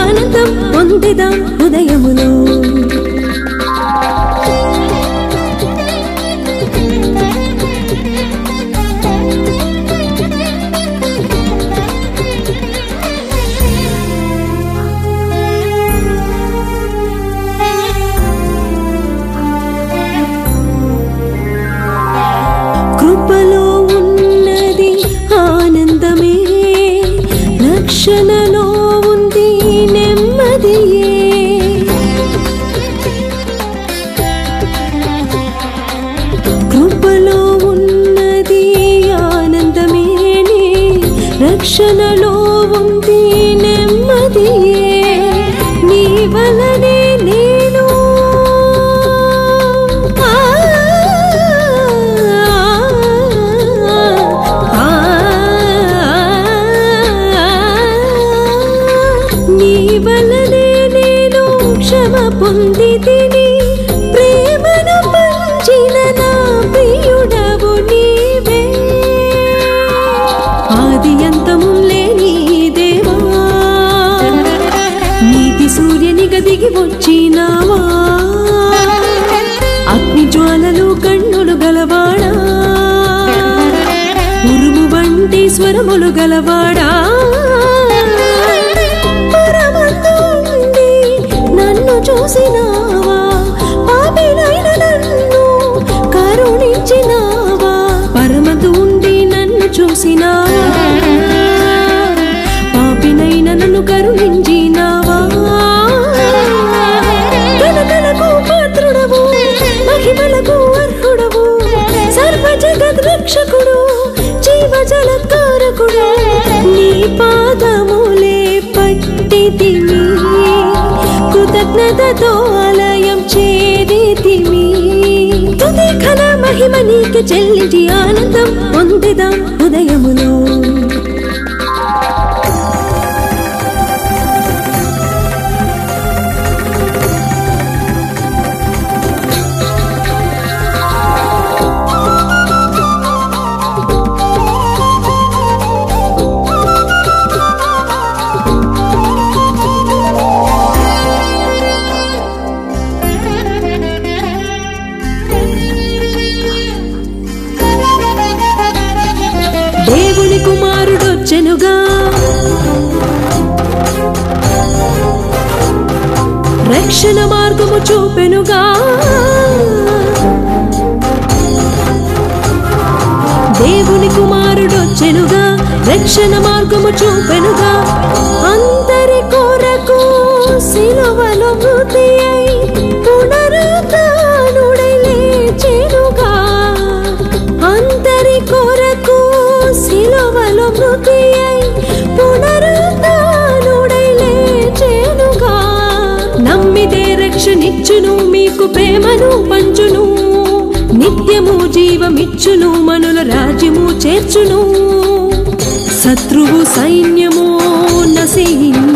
ఆనందం పొందిదాం ఉదయములో కృపలో ఉన్నది ఆనందమే రక్షణలో ఉంది నెమ్మదియే కృపలో ఉన్నది ఆనందమేనే రక్షణలో ఉంది నెమ్మదియే నీ వలనే నేను ఆ, ఆ, నీ వలనే నేను క్షమ పొంది తిని ప్రేమను పంచిన నా ప్రియుడవు నీవే ఆది అంతము లేని దేవా నీతి సూర్యనిగ దిగి వచ్చినావా అగ్ని జ్వాలలు కన్నులు గలవాడా ఉరుము వంటి స్వరములు గలవాడా పరమందు ఉండి నన్ను చూసినావా పాపినైన నన్ను కరుణించినావా పరమందు ఉండి నన్ను చూసినావా పాపినైన నన్ను కరుణించినావా ఘనతలకు పాత్రుడవు మహిమలకు అర్హుడవు సర్వ జగద్ రక్షకుడు జీవజల కారకుడు నీ పాదములే పట్టితిమి కృతజ్ఞతతో ఆలయం చేరితిమి తుది ఘన మహిమ నీకు చెల్లించి ఆనందం పొందిదాం ఉదయములో దేవుని కుమారుడొచ్చెనుగా రక్షణ మార్గము చూపెనుగా దేవుని కుమారుడొచ్చెనుగా రక్షణ మార్గము చూపెనుగా అందరి కొరకు సిలువలో మృతి అయి పునరుద్ధానుడై లేచెనుగా అందరి కొరకు సిలువలో మృతి అయి పునరుద్ధానుడై లేచెనుగా నమ్మితే రక్షణిచ్చును మీకు ప్రేమను పంచును నిత్యము జీవమిచ్చును మనుల రాజ్యము చేర్చును శత్రువు సైన్యము నశించును